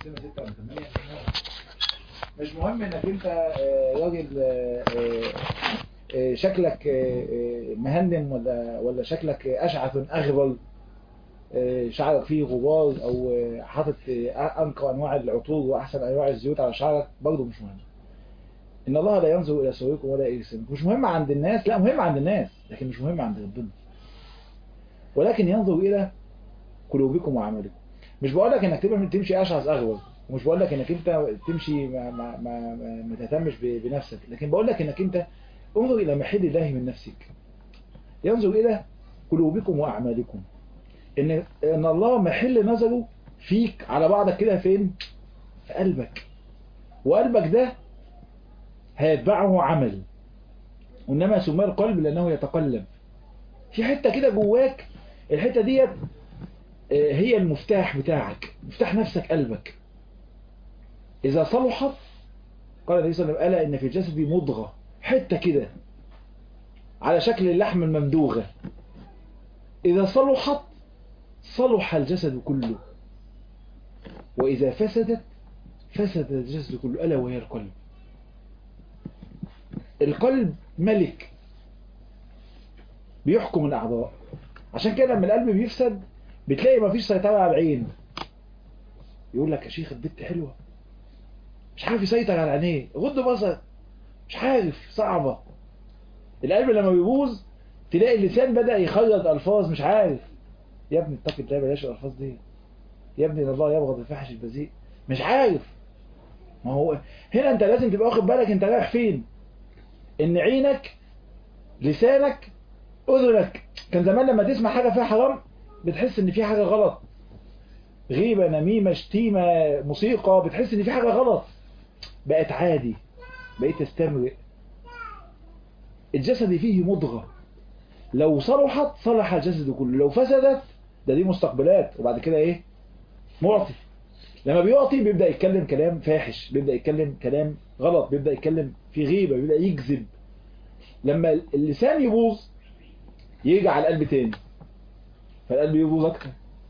سنة ستة ولا ثمانية مش مهم انك انت آه، راجل آه، آه، آه، شكلك آه، آه، مهندم ولا ولا شكلك اشعث اغبل آه، شعرك فيه غبار او آه، حاطط آه، انقى انواع العطور واحسن انواع الزيوت على شعرك برضه مش مهم ان الله لا ينظر الى صوركم ولا الى جسمكم مش مهم عند الناس لا مهم عند الناس لكن مش مهم عند ربنا ولكن ينظر الى قلوبكم وعملكم مش بقول لك انك تبقى تمشي اشعث اغبر ومش بقول لك انك انت تمشي ما ما ما ما, ما تهتمش ب- بنفسك لكن بقول لك انك انت انظر الى محل الله من نفسك ينظر الى قلوبكم واعمالكم ان ان الله محل نظره فيك على بعضك كده فين في قلبك وقلبك ده هيتبعه عمل وانما سماه القلب لانه يتقلب في حته كده جواك الحته ديت آه، هي المفتاح بتاعك مفتاح نفسك قلبك إذا صلحت قال النبي صلى الله عليه وسلم ألا إن في الجسد مضغة حتة كده على شكل اللحم الممدوغة إذا صلحت صلح الجسد كله وإذا فسدت فسد الجسد كله ألا وهي القلب القلب ملك بيحكم الأعضاء عشان كده لما القلب بيفسد بتلاقي مفيش سيطرة على العين يقول لك يا شيخ البت حلوة مش عارف يسيطر على عينيه غض بصر مش عارف صعبة القلب لما بيبوظ تلاقي اللسان بدأ يخرج ألفاظ مش عارف يا ابني اتقي الله بلاش الألفاظ دي يا ابني إن الله يبغض الفحش البذيء مش عارف ما هو هنا انت لازم تبقى واخد بالك انت رايح فين ان عينك لسانك اذنك كان زمان لما تسمع حاجة فيها حرام بتحس ان في حاجة غلط غيبة نميمة شتيمة موسيقى بتحس ان في حاجة غلط بقت عادي بقيت تستمرئ الجسد فيه مضغة لو صلحت صلح الجسد كله لو فسدت ده دي مستقبلات وبعد كده ايه معطي لما بيعطي بيبدأ يتكلم كلام فاحش بيبدأ يتكلم كلام غلط بيبدأ يتكلم في غيبة بيبدأ يكذب لما اللسان يبوظ يرجع على القلب تاني فالقلب يبوظ اكتر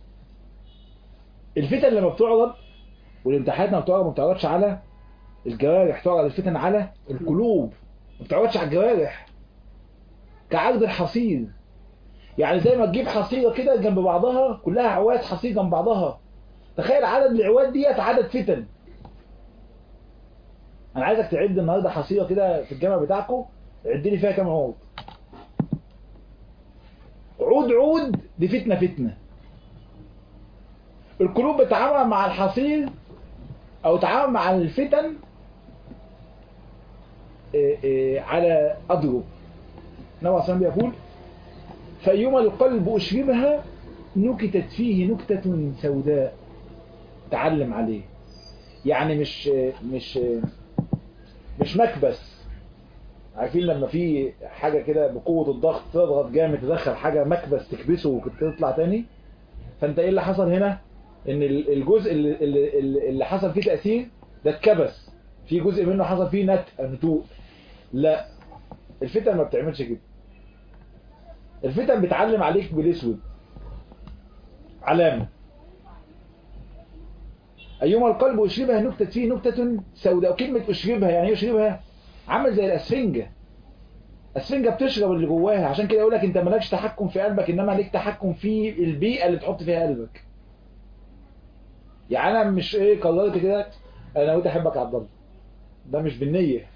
الفتن لما بتعرض والامتحانات لما بتعرض ما بتعرضش على الجوارح تعرض الفتن على القلوب ما بتعرضش على الجوارح كعرض الحصير يعني زي ما تجيب حصيرة كده جنب بعضها كلها عواد حصير جنب بعضها تخيل عدد العواد ديت عدد فتن انا عايزك تعد النهارده حصيرة كده في الجامعة بتاعكم عد لي فيها كام عود عود عود دي فتنة فتنة القلوب بتتعامل مع الحصير او تتعامل مع الفتن إيه إيه على اضرب النبي صلى الله عليه وسلم بيقول فأيما القلب أشربها نكتت فيه نكتة سوداء تعلم عليه يعني مش مش مش مكبس عارفين لما في حاجة كده بقوة الضغط تضغط جامد تدخل حاجة مكبس تكبسه وتطلع تاني فانت ايه اللي حصل هنا ان ال- الجزء اللي, اللي, اللي حصل فيه تأثير ده اتكبس في جزء منه حصل فيه نت نتوء لا الفتن ما بتعملش كده الفتن بتعلم عليك بالاسود علامة أيما القلب أشربها نكتة فيه نكتة سوداء وكلمة أشربها يعني إيه أشربها عمل زي الأسفنجة الأسفنجة بتشرب اللي جواها عشان كده يقول لك أنت مالكش تحكم في قلبك إنما ليك تحكم في البيئة اللي تحط فيها قلبك يعني أنا مش إيه قررت كده أنا نويت أحبك يا عبد الله ده مش بالنية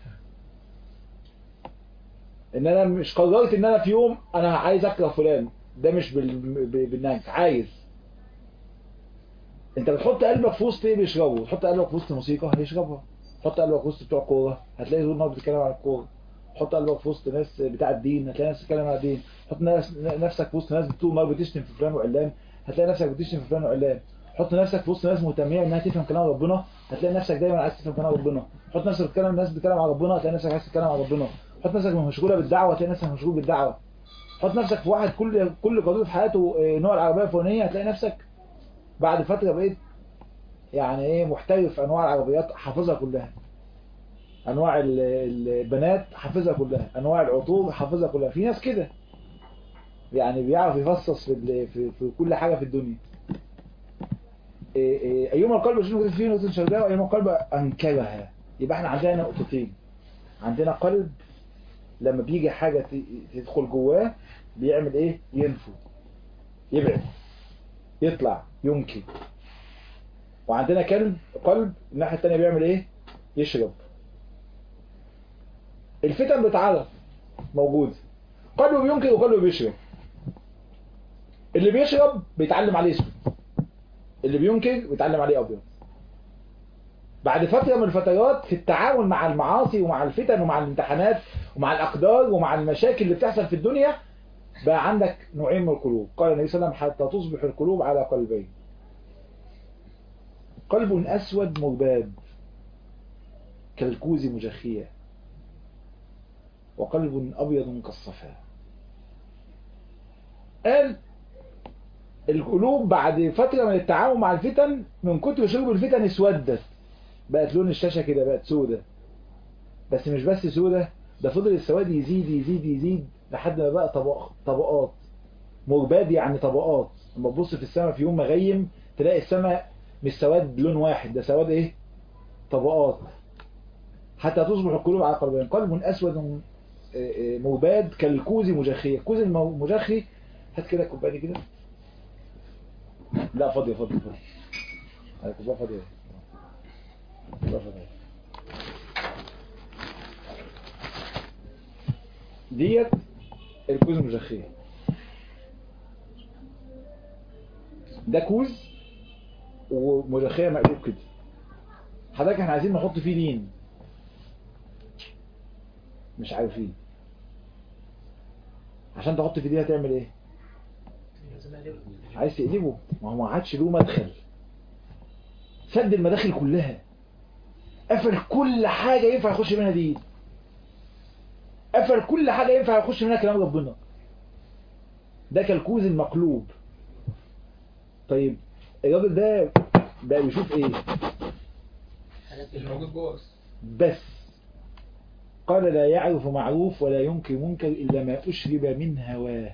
ان انا مش قررت ان انا في يوم انا عايز اكره فلان ده مش بال... ب- بالنهج عايز انت بتحط قلبك في وسط ايه بيشربه تحط قلبك في وسط موسيقى هيشربها تحط قلبك في وسط بتوع كوره هتلاقي طول النهار بتتكلم عن الكوره حط قلبك في وسط ناس بتاع الدين هتلاقي ناس بتتكلم عن الدين حط ناس- نفسك في وسط ناس طول النهار بتشتم في فلان وعلان هتلاقي نفسك بتشتم في فلان وعلان حط نفسك في وسط ناس مهتميه انها تفهم كلام ربنا هتلاقي نفسك دايما عايز تفهم كلام ربنا حط نفسك بتتكلم ناس بتتكلم عن ربنا هتلاقي نفسك عايز تتكلم عن ربنا حط نفسك مشغوله بالدعوه هتلاقي نفسك مشغول بالدعوه حط نفسك في واحد كل كل قضيه في حياته آه، نوع العربيه الفلانيه هتلاقي نفسك بعد فتره بقيت يعني ايه محترف في انواع العربيات حافظها كلها انواع ال- البنات حافظها كلها انواع العطور حافظها كلها في ناس كده يعني بيعرف يفصص في, ال- في, في كل حاجه في الدنيا إيه إيه أيما القلب شنو فيه نقطة سوداء وأيما القلب أنكرها يبقى احنا عندنا نقطتين عندنا قلب لما بيجي حاجة ت- تدخل جواه بيعمل ايه ينفو يبعد يطلع ينكر وعندنا كلب قلب الناحية التانية بيعمل ايه يشرب الفتن بتعرف موجود قلبه بينكر وقلبه بيشرب اللي بيشرب بيتعلم عليه اسود اللي بينكر بيتعلم عليه ابيض بعد فترة من الفترات في التعامل مع المعاصي ومع الفتن ومع الامتحانات ومع الأقدار ومع المشاكل اللي بتحصل في الدنيا بقى عندك نوعين من القلوب قال النبي صلى الله عليه وسلم حتى تصبح القلوب على قلبين قلب أسود مباد كالكوز مجخية وقلب أبيض كالصفا قال القلوب بعد فترة من التعامل مع الفتن من كتر شرب الفتن اسودت بقت لون الشاشة كده بقت سودة بس مش بس سودة ده فضل السواد يزيد يزيد يزيد لحد ما بقى طبق طبقات مرباد يعني طبقات لما تبص في السماء في يوم مغيم تلاقي السماء مش سواد لون واحد ده سواد ايه طبقات حتى تصبح القلوب على قلبين قلب اسود مرباد كالكوز مجخية الكوز المجخي هات كده الكوبايه دي كده لا فاضيه فاضيه فاضيه الكوبايه فاضيه الكوبايه فاضيه ديت الكوز المجخية ده كوز ومجخية مقلوب كده حضرتك احنا عايزين نحط فيه لين مش عارفين عشان تحط في دي هتعمل ايه عايز تقلبه ما هو ما عادش له مدخل سد المداخل كلها قفل كل حاجة ينفع يخش منها دي قفل كل حاجة ينفع يخش منها كلام ربنا ده كالكوز المقلوب طيب الراجل ده بقى بيشوف ايه الموجود جوه بس بس قال لا يعرف معروف ولا ينكر منكر إلا ما أشرب من هواه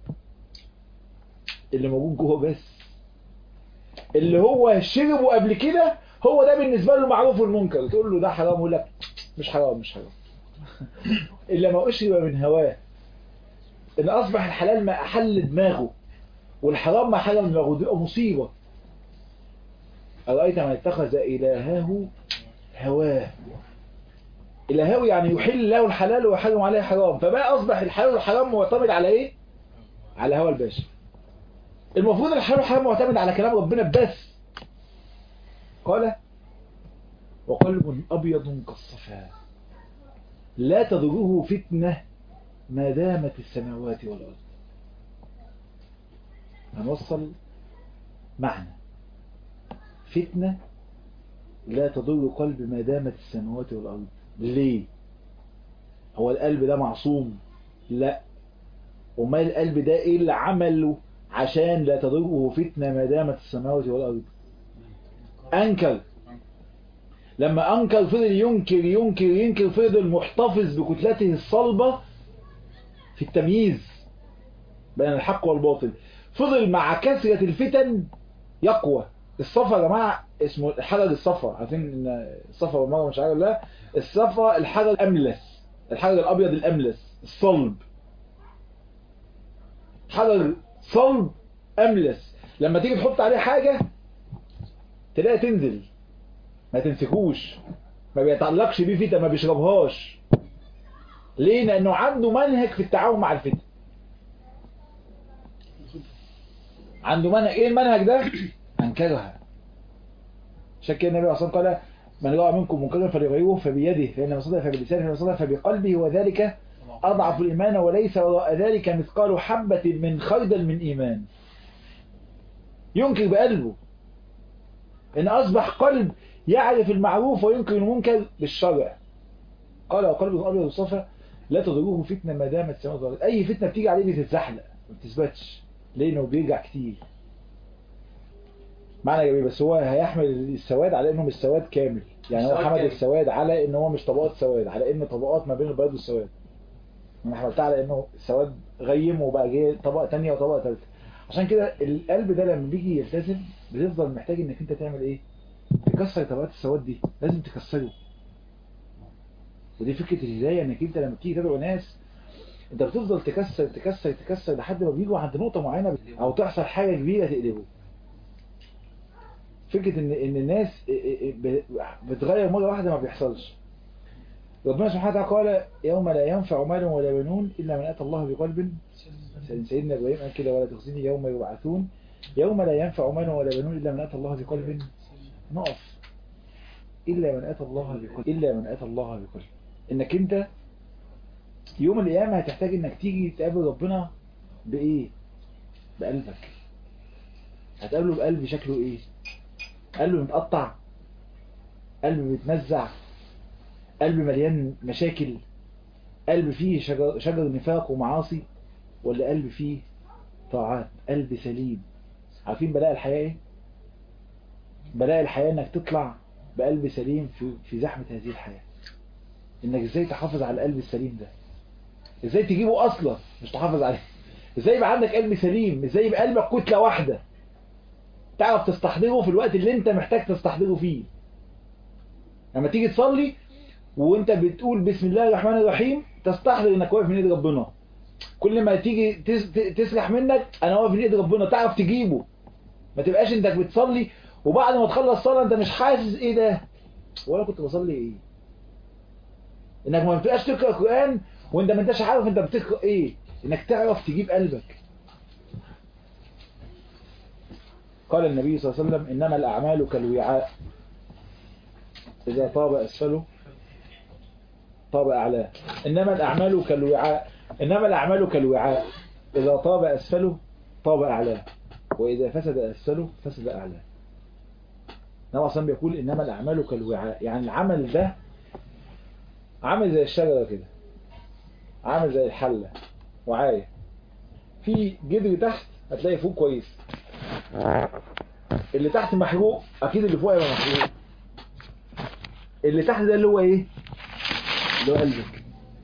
اللي موجود جوه بس اللي هو شربه قبل كده هو ده بالنسبة له المعروف والمنكر تقول له ده حرام يقول لك مش حرام مش حرام إلا ما أشرب من هواه إن أصبح الحلال ما أحل دماغه والحرام ما حل دماغه دي مصيبة أرأيت من اتخذ إلهه هواه الهاوي يعني يحل له الحلال ويحرم عليه الحرام فبقى أصبح الحلال والحرام معتمد على إيه؟ على هوى الباشا المفروض الحلال والحرام معتمد على كلام ربنا بس قال وقلب أبيض كالصفا لا تضره فتنة ما دامت السماوات والأرض هنوصل معنى فتنة لا تضر قلب ما دامت السماوات والأرض ليه هو القلب ده معصوم لا وما القلب ده ايه اللي عمله عشان لا تضره فتنة ما دامت السماوات والأرض أنكر لما أنكر فضل ينكر ينكر ينكر فضل محتفظ بكتلته الصلبة في التمييز بين الحق والباطل فضل مع كثرة الفتن يقوى الصفا يا جماعة اسمه الحجر الصفا عارفين ان الصفا والمروه مش عارف لا الصفا الحجر الاملس الحجر الابيض الاملس الصلب حجر صلب املس لما تيجي تحط عليه حاجة تلاقي تنزل ما تمسكوش ما بيتعلقش بيه فتن ما بيشربهاش ليه لانه عنده منهج في التعاون مع الفتن عنده منهج ايه المنهج ده انكرها عشان كده النبي اصلا قال من راى منكم منكرا فليغيره فبيده فان من صدق فبلسانه فان صدق فبقلبه وذلك اضعف الايمان وليس وراء ذلك مثقال حبه من خردل من ايمان ينكر بقلبه ان اصبح قلب يعرف المعروف وينكر المنكر بالشرع قال وقلب ابيض صفا لا تضره فتنه ما دامت السماوات والارض اي فتنه بتيجي عليه بتتزحلق ما بتثبتش ليه انه بيرجع كتير معنى جميل بس هو هيحمل السواد على انه مش سواد كامل يعني هو سواد حمل كامل. السواد على ان هو مش طبقات سواد على ان طبقات ما بين البياض والسواد انا حملتها على انه السواد غيم وبقى جه طبقه تانية وطبقه ثالثه عشان كده القلب ده لما بيجي يلتزم بتفضل محتاج انك انت تعمل ايه تكسر طبقات السواد دي لازم تكسره ودي فكرة الهداية انك انت لما تيجي تدعو ناس انت بتفضل تكسر تكسر تكسر لحد ما بيجوا عند نقطة معينة او تحصل حاجة كبيرة تقلبه فكرة ان ان الناس بتغير مرة واحدة ما بيحصلش ربنا سبحانه وتعالى قال يوم لا ينفع مال ولا بنون إلا من أتى الله بقلب سيدنا إبراهيم قال كده ولا تخزني يوم يبعثون يوم لا ينفع مال ولا بنون إلا من أتى الله بقلب نقف إلا من أتى الله بقلب إلا من أتى الله بقلب إنك أنت يوم القيامة هتحتاج إنك تيجي تقابل ربنا بإيه بقلبك هتقابله بقلب شكله إيه قلب متقطع قلب متنزع قلب مليان مشاكل قلب فيه شجر, شجر نفاق ومعاصي ولا قلب فيه طاعات قلب سليم عارفين بلاء الحياة ايه بلاء الحياة انك تطلع بقلب سليم في, في زحمة هذه الحياة انك ازاي تحافظ على القلب السليم ده ازاي تجيبه اصلا مش تحافظ عليه ازاي يبقى عندك قلب سليم ازاي يبقى قلبك كتلة واحدة تعرف تستحضره في الوقت اللي انت محتاج تستحضره فيه لما تيجي تصلي وانت بتقول بسم الله الرحمن الرحيم تستحضر انك واقف من ايد ربنا كل ما تيجي تسرح منك انا واقف من ايد ربنا تعرف تجيبه ما تبقاش انك بتصلي وبعد ما تخلص صلاة انت مش حاسس ايه ده ولا كنت بصلي ايه انك ما بتبقاش تقرأ قرآن وانت ما انتش عارف انت بتقرأ ايه انك تعرف تجيب قلبك قال النبي صلى الله عليه وسلم انما الاعمال كالوعاء اذا طاب اسفله طاب أعلاه إنما الأعمال كالوعاء إنما الأعمال كالوعاء إذا طاب أسفله طاب أعلاه وإذا فسد أسفله فسد أعلاه نوع صلى بيقول إنما الأعمال كالوعاء يعني العمل ده عامل زي الشجرة كده عامل زي الحلة وعاية في جدر تحت هتلاقي فوق كويس اللي تحت محروق أكيد اللي فوق هيبقى محروق اللي تحت ده اللي هو إيه اللي هو قلبك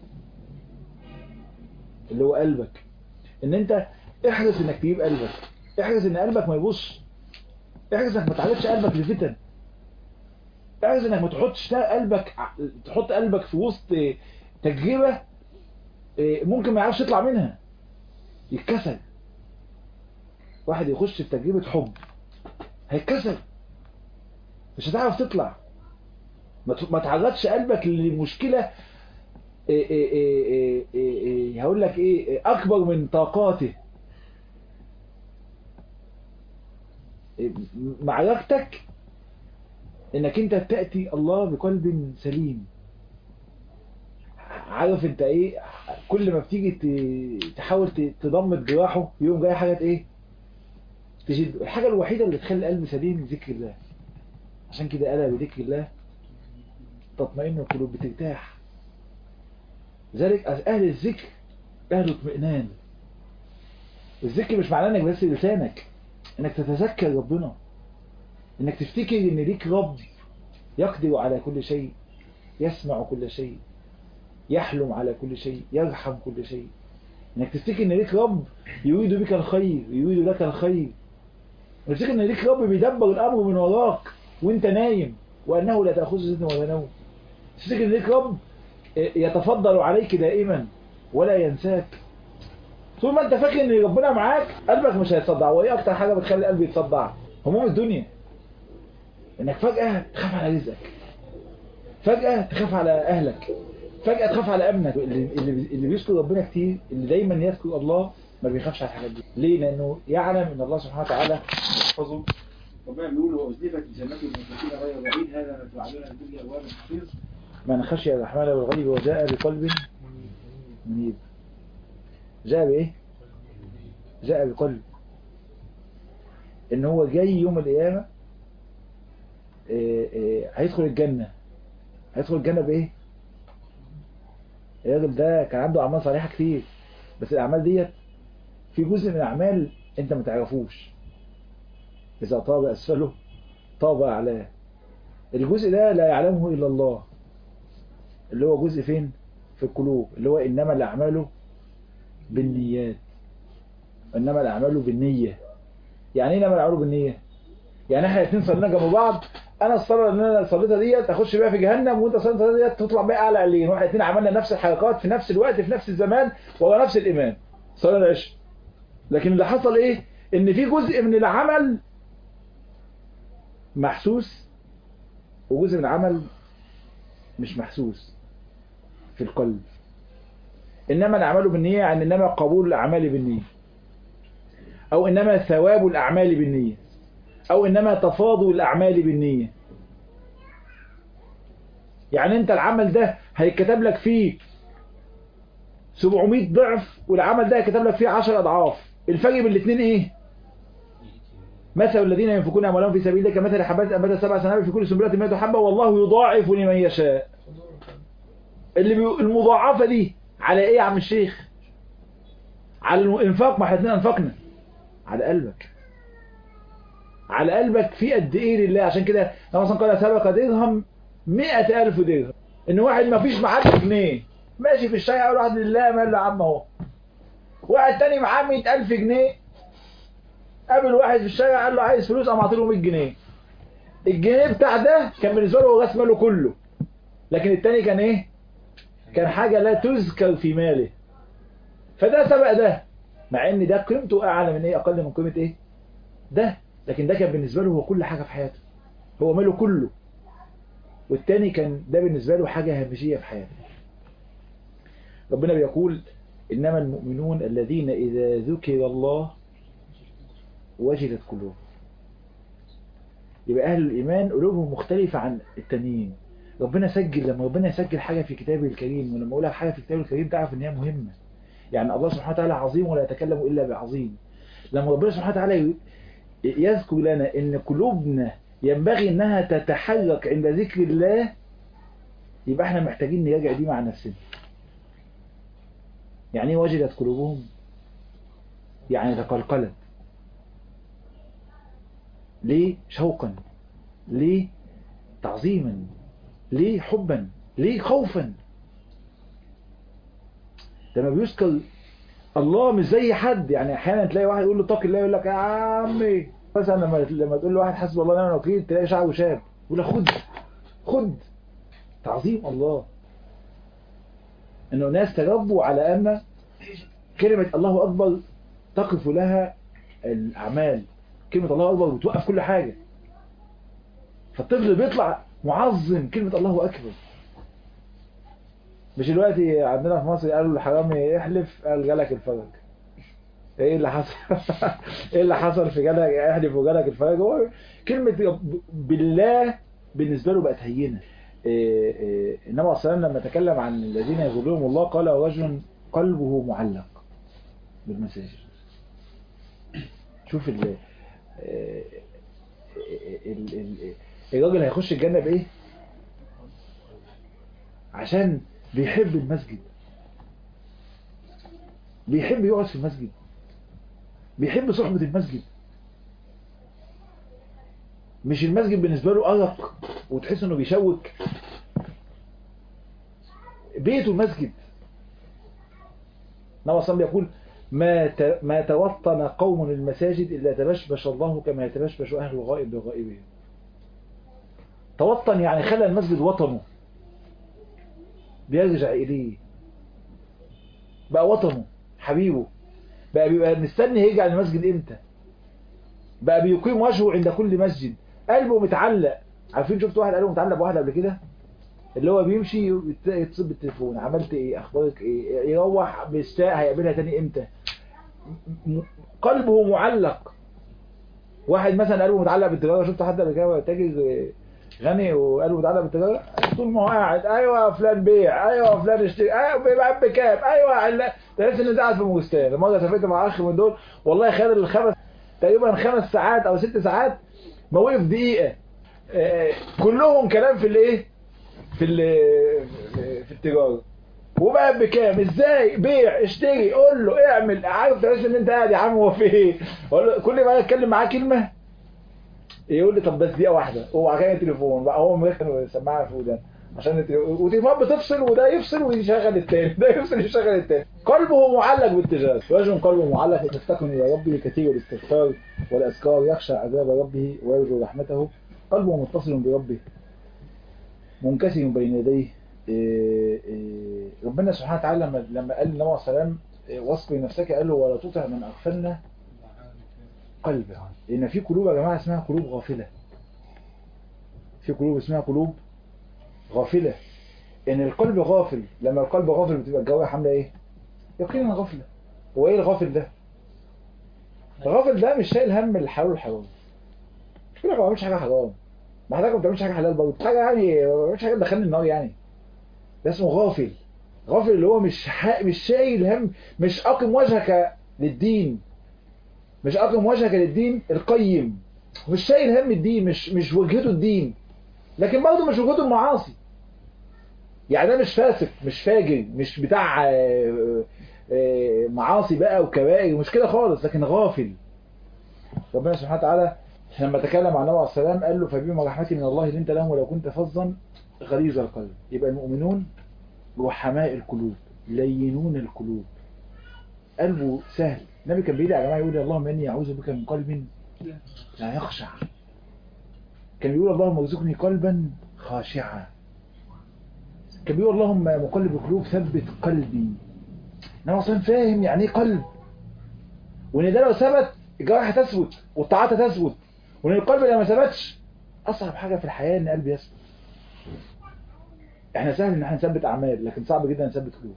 اللي هو قلبك ان انت احرص انك تجيب قلبك احرص ان قلبك ما يبص احرص انك ما تعرضش قلبك لفتن احرص انك ما تحطش قلبك تحط قلبك في وسط تجربة ممكن ما يعرفش يطلع منها يتكسل واحد يخش في تجربة حب هيتكسل مش هتعرف تطلع ما تعرضش قلبك لمشكلة إيه إيه إيه إيه هقول لك ايه اكبر من طاقاته معركتك انك انت تأتي الله بقلب سليم عارف انت ايه كل ما بتيجي تحاول تضمد جراحه يوم جاي حاجة ايه تجد الحاجة الوحيدة اللي تخلي القلب سليم ذكر الله عشان كده ألا بذكر الله تطمئن القلوب بترتاح لذلك أهل الذكر أهل اطمئنان الذكر مش معناه انك بس لسانك انك تتذكر ربنا انك تفتكر ان ليك رب يقدر على كل شيء يسمع كل شيء يحلم على كل شيء يرحم كل شيء انك تفتكر ان ليك رب يريد بك الخير يريد لك الخير تفتكر ان ليك رب بيدبر الامر من وراك وانت نايم وانه لا تاخذ سنه ولا نوم تفتكر ان ليك رب يتفضل عليك دائما ولا ينساك طول ما انت فاكر ان ربنا معاك قلبك مش هيتصدع وايه اكتر حاجه بتخلي القلب يتصدع هموم الدنيا انك فجاه تخاف على رزقك فجاه تخاف على اهلك فجاه تخاف على امنك اللي اللي بيذكر ربنا كتير اللي دايما يذكر الله ما بيخافش على الحاجات دي ليه لانه يعلم ان الله سبحانه وتعالى يحفظه ربنا بيقول وازلفت جنات المتقين غير بعيد هذا ما توعدون ان تجي ابواب الحفيظ من خشي الرحمن بالغيب وجاء بقلب منيب جاء بايه جاء بقلب ان هو جاي يوم القيامه هيدخل الجنه هيدخل الجنه بايه الراجل ده كان عنده اعمال صالحه كتير بس الاعمال ديت في جزء من الاعمال انت ما تعرفوش اذا طاب اسفله طاب اعلاه الجزء ده لا يعلمه الا الله اللي هو جزء فين في القلوب اللي هو انما الاعمال بالنيات انما الاعمال بالنيه يعني ايه انما الاعمال بالنيه يعني احنا الاثنين صلينا جنب بعض انا الصلاه اللي انا صليتها ديت اخش بيها في جهنم وانت صليت الصلاه ديت تطلع بيها اعلى عليين واحنا الاثنين عملنا نفس الحركات في نفس الوقت في نفس الزمان وعلى نفس الايمان صلاه العشاء لكن اللي حصل ايه ان في جزء من العمل محسوس وجزء من العمل مش محسوس في القلب انما الاعمال بالنيه يعني انما قبول الاعمال بالنيه او انما ثواب الاعمال بالنيه او انما تفاضل الاعمال بالنيه يعني انت العمل ده هيتكتب لك فيه 700 ضعف والعمل ده هيتكتب لك فيه 10 اضعاف الفرق بين الاثنين ايه مثل الذين ينفقون اموالهم في سبيل الله كمثل حبات انبتت سبع سنابل في كل سنبله 100 حبه والله يضاعف لمن يشاء اللي بي... المضاعفه دي على ايه يا عم الشيخ على الانفاق ما احنا الاثنين انفقنا على قلبك على قلبك في قد ايه لله عشان كده لما مثلا قال سبق درهم 100000 درهم ان واحد ما فيش معاه جنيه ماشي في الشارع يقول واحد لله مال يا عم اهو واحد تاني معاه 100000 جنيه قابل واحد في الشارع قال له عايز فلوس قام عاطيله 100 جنيه الجنيه بتاع ده كان بالنسبه له راس ماله كله لكن التاني كان ايه كان حاجه لا تذكر في ماله فده سبق ده مع ان ده قيمته اعلى من ايه اقل من قيمه ايه ده لكن ده كان بالنسبه له هو كل حاجه في حياته هو ماله كله والتاني كان ده بالنسبه له حاجه هامشيه في حياته ربنا بيقول انما المؤمنون الذين اذا ذكر الله وجلت قلوبهم يبقى أهل الإيمان قلوبهم مختلفة عن التانيين ربنا سجل لما ربنا يسجل حاجة في كتابه الكريم ولما أقول لك حاجة في كتابه الكريم تعرف إن هي مهمة يعني الله سبحانه وتعالى عظيم ولا يتكلم إلا بعظيم لما ربنا سبحانه وتعالى يذكر لنا إن قلوبنا ينبغي إنها تتحرك عند ذكر الله يبقى احنا محتاجين نراجع دي مع نفسنا يعني ايه وجلت قلوبهم يعني تقلقلت ليه شوقا ليه تعظيما ليه حبا ليه خوفا لما بيذكر الله مش زي حد يعني احيانا تلاقي واحد يقول له اتق الله يقول لك يا عمي مثلا لما لما تقول لواحد حسب الله ونعم الوكيل تلاقي شعره شاب يقول لك خد خد تعظيم الله انه ناس تربوا على ان كلمة الله اكبر تقف لها الاعمال كلمة الله أكبر بتوقف كل حاجة فالطفل بيطلع معظم كلمة الله أكبر مش دلوقتي عندنا في مصر قالوا الحرامي احلف قال جالك الفرج ايه اللي حصل ايه اللي حصل في جالك احلف وجالك الفرج هو كلمة بالله بالنسبة له بقت هينة إيه إيه انما صلى الله لما تكلم عن الذين يغلهم الله قال رجل قلبه معلق بالمساجد شوف ال الراجل هيخش الجنة بإيه عشان بيحب المسجد بيحب يقعد في المسجد بيحب صحبة المسجد مش المسجد بالنسبة له أرق وتحس انه بيشوك بيته المسجد نبي صلى الله يقول ما ما توطن قوم المساجد إلا تبشبش الله كما يتبشبش أهل الغائب بغائبهم توطن يعني خلى المسجد وطنه بيرجع إليه بقى وطنه حبيبه بقى بيبقى مستني هيرجع المسجد امتى بقى بيقيم وجهه عند كل مسجد قلبه متعلق عارفين شفت واحد قلبه متعلق بواحد قبل كده اللي هو بيمشي يتصل بالتليفون عملت ايه اخبارك ايه يروح مشتاق هيقابلها تاني امتى قلبه معلق واحد مثلا قلبه متعلق بالتجاره شفت حد قبل كده تاجر غني وقلبه متعلق بالتجاره طول ما هو قاعد ايوه فلان بيع ايوه فلان اشتري ايوه بيبيع بكام ايوه تحس ان قاعد في مجستان مره سافرت مع اخ من دول والله خد الخمس تقريبا خمس ساعات او ست ساعات ما وقف دقيقه كلهم كلام في الايه في في التجاره وبقى بكام ازاي بيع اشتري قول له اعمل عارف تحس ان انت قاعد يا عم هو في ايه كل ما اتكلم معاه كلمه يقول لي طب بس دقيقه واحده هو كان التليفون بقى هو مركن السماعه في ودان عشان الت- والتليفونات بتفصل وده يفصل ويشغل التاني ده يفصل يشغل التاني قلبه معلق بالتجارة رجل قلبه معلق يفتقن الى ربه كثير الاستغفار والاذكار يخشى عذاب ربه ويرجو رحمته قلبه متصل بربه منكسر بين يديه إيه إيه ربنا سبحانه وتعالى لما لما قال للنبي عليه السلام إيه، واصبر نفسك قال له ولا تطع من اغفلنا قلبه لان في قلوب يا جماعه اسمها قلوب غافله في قلوب اسمها قلوب غافله ان القلب غافل لما القلب غافل بتبقى الجوارح عامله ايه يقينا غفله هو ايه الغافل ده الغافل ده مش شايل هم الحلال والحرام مش كده ما بيعملش حاجه حرام ما حضرتك ما بتعملش حاجه حلال برضه حاجه يعني ما بيعملش حاجه تدخلني النار يعني ده اسمه غافل غافل اللي هو مش ح... مش شايل هم مش اقم وجهك للدين مش اقم وجهك للدين القيم مش شايل هم الدين مش مش وجهته الدين لكن برضه مش وجهته المعاصي يعني ده مش فاسق مش فاجر مش بتاع آه، آه، معاصي بقى وكبائر مش كده خالص لكن غافل ربنا سبحانه وتعالى لما تكلم عن النبي عليه السلام قال له فبما رحمة من الله لنت لهم ولو كنت فظا غليظ القلب يبقى المؤمنون رحماء القلوب لينون القلوب قلبه سهل النبي كان بيدعي يا جماعه يقول اللهم اني اعوذ بك من قلب لا يخشع كان بيقول اللهم ارزقني قلبا خاشعا كان بيقول اللهم يا مقلب القلوب ثبت قلبي انا اصلا فاهم يعني ايه قلب وان ده لو ثبت الجوارح هتثبت والطاعات هتثبت وان القلب لو ما ثبتش اصعب حاجه في الحياه ان قلبي يثبت احنا سهل ان احنا نثبت اعمال لكن صعب جدا نثبت قلوب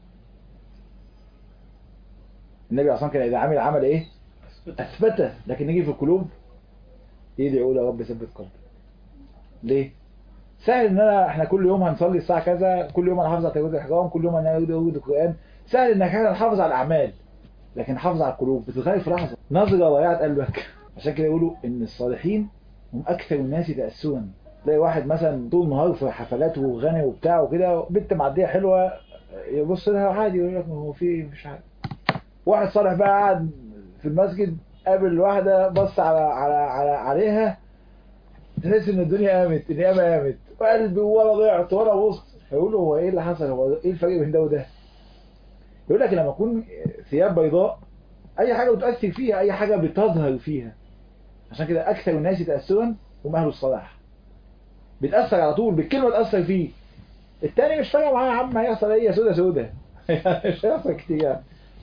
النبي اصلا كان اذا عمل عمل ايه اثبته لكن نيجي في القلوب يدعي يقول يا رب ثبت قلبي ليه سهل ان انا احنا كل يوم هنصلي الساعه كذا كل يوم انا حافظ على تجويد الاحرام كل يوم انا اجود القران سهل انك احنا نحافظ على الاعمال لكن حافظ على القلوب بتتغير في لحظه نظره ضيعت قلبك عشان كده يقولوا ان الصالحين هم اكثر الناس تاسرا تلاقي واحد مثلا طول النهار في حفلات وغني وبتاع وكده بنت معديه حلوه يبص لها عادي يقول لك ما هو في مفيش حاجه واحد صالح بقى قاعد في المسجد قابل واحده بص على على, على عليها تحس ان الدنيا قامت القيامه قامت وقلبي ولا ضيعت ولا بص هيقول له هو ايه اللي حصل هو ايه الفرق بين ده وده يقول لك لما اكون ثياب بيضاء اي حاجه بتؤثر فيها اي حاجه بتظهر فيها عشان كده اكثر الناس تاثرا هم اهل الصلاح بتاثر على طول بالكلمه تاثر فيه التاني مش فارق معاه يا عم هيحصل ايه سودا سودا مش هيحصل كتير يعني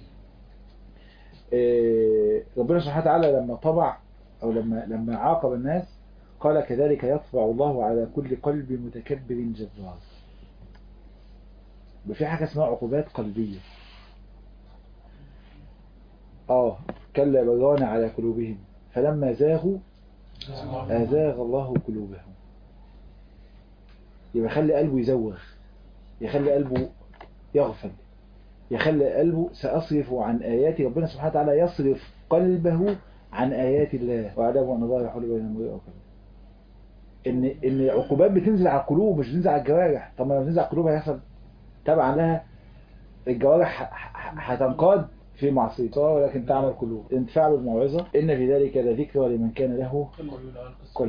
إيه، ربنا سبحانه وتعالى لما طبع او لما لما عاقب الناس قال كذلك يطبع الله على كل قلب متكبر جبار يبقى في حاجه اسمها عقوبات قلبيه اه كلا بران على قلوبهم فلما زاغوا أزاغ الله قلوبهم يبقى يخلي قلبه يزوغ يخلي قلبه يغفل يخلي قلبه سأصرف عن آيات ربنا سبحانه وتعالى يصرف قلبه عن آيات الله وأعلم أن الله يحول بين المرء وقلبه إن إن العقوبات بتنزل على القلوب مش بتنزل على الجوارح طب ما لو بتنزل على القلوب هيحصل تبعا لها الجوارح ح- ح- هتنقاد في معصيته ولكن تعمل قلوب انتفاع بالموعظة إن في ذلك لذكرى لمن كان له قل ويقول على القصة. قل